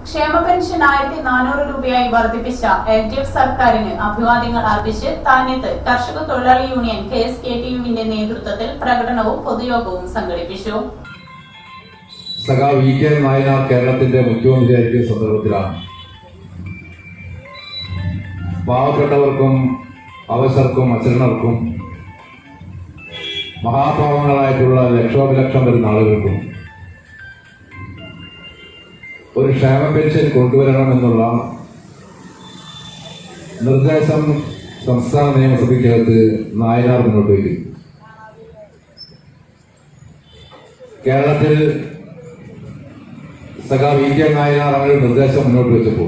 ക്ഷേമ പെൻഷൻ ആയിരത്തി നാനൂറ് രൂപയായി വർദ്ധിപ്പിച്ച എൽ ഡി എഫ് സർക്കാരിന് അഭിവാദ്യങ്ങൾ അർപ്പിച്ച് താന്യത്ത് കർഷക തൊഴിലാളി union K S K T യുവിന്റെ നേതൃത്വത്തിൽ പ്രകടനവും പൊതുയോഗവും സംഘടിപ്പിച്ചു സഖാ വി കെ നായനാർ കേരളത്തിന്റെ മുഖ്യമന്ത്രിയായിരിക്കുന്ന സന്ദർഭത്തിലാണ് പാവപ്പെട്ടവർക്കും അവശർക്കും അചരണർക്കും മഹാപാവങ്ങളായിട്ടുള്ള ലക്ഷോപലക്ഷം വരുന്ന ആളുകൾക്കും ഒരു ക്ഷേമ പെൻഷൻ കൊണ്ടുവരണമെന്നുള്ള നിർദ്ദേശം സംസ്ഥാന നിയമസഭയ്ക്കകത്ത് നായനാർ മുന്നോട്ട് വയ്ക്കും കേരളത്തിൽ സഖാ വി കെ നായനാർ അങ്ങനെ ഒരു നിർദ്ദേശം മുന്നോട്ട് വെച്ചപ്പോൾ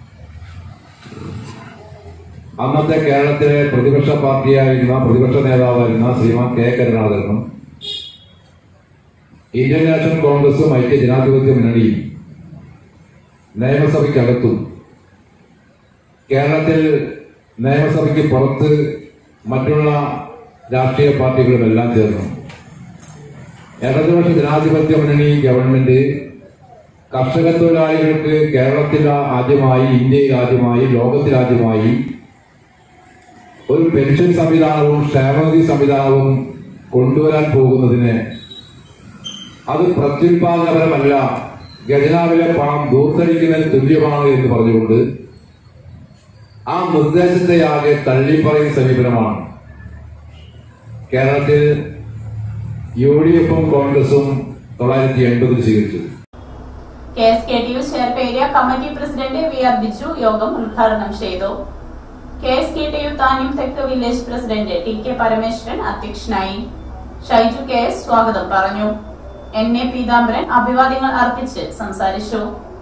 അന്നത്തെ കേരളത്തിലെ പ്രതിപക്ഷ പാർട്ടിയായിരുന്ന പ്രതിപക്ഷ നേതാവായിരുന്ന ശ്രീമാൻ കെ കരുണാകരനും ഇന്ത്യൻ നാഷണൽ കോൺഗ്രസും ഐക്യ ജനാധിപത്യ മുന്നണിയും നിയമസഭയ്ക്കകത്തും കേരളത്തിൽ നിയമസഭയ്ക്ക് പുറത്ത് മറ്റുള്ള രാഷ്ട്രീയ പാർട്ടികളും എല്ലാം ചേർന്നു ഇടതുപക്ഷ ജനാധിപത്യ മുന്നണി ഗവൺമെന്റ് കർഷക തൊഴിലാളികൾക്ക് കേരളത്തിൽ ആദ്യമായി ഇന്ത്യയിൽ ആദ്യമായി ലോകത്തിൽ ആദ്യമായി ഒരു പെൻഷൻ സംവിധാനവും ക്ഷേമനിധി സംവിധാനവും കൊണ്ടുവരാൻ പോകുന്നതിന് അത് പ്രത്യുൽപാദനപരമല്ല ഖജനാവിലെ പണം ദൂർത്തടിക്കുന്നതിന് തുല്യമാണ് എന്ന് പറഞ്ഞുകൊണ്ട് ആ നിർദ്ദേശത്തെ ആകെ തള്ളിപ്പറയുന്ന സമീപനമാണ് കേരളത്തിൽ യു ഡി എഫും കോൺഗ്രസും തൊള്ളായിരത്തി എൺപതിൽ സ്വീകരിച്ചത് K S K T U Cherpu area committee president V R Biju യോഗം ഉദ്ഘാടനം ചെയ്തു K S K T U Thanyam തെക്ക് village president T K Parameswaran അധ്യക്ഷനായി ഷൈജു കെ എസ് സ്വാഗതം പറഞ്ഞു എൻ എ പീതാംബരൻ അഭിവാദ്യങ്ങൾ അർപ്പിച്ച് സംസാരിച്ചു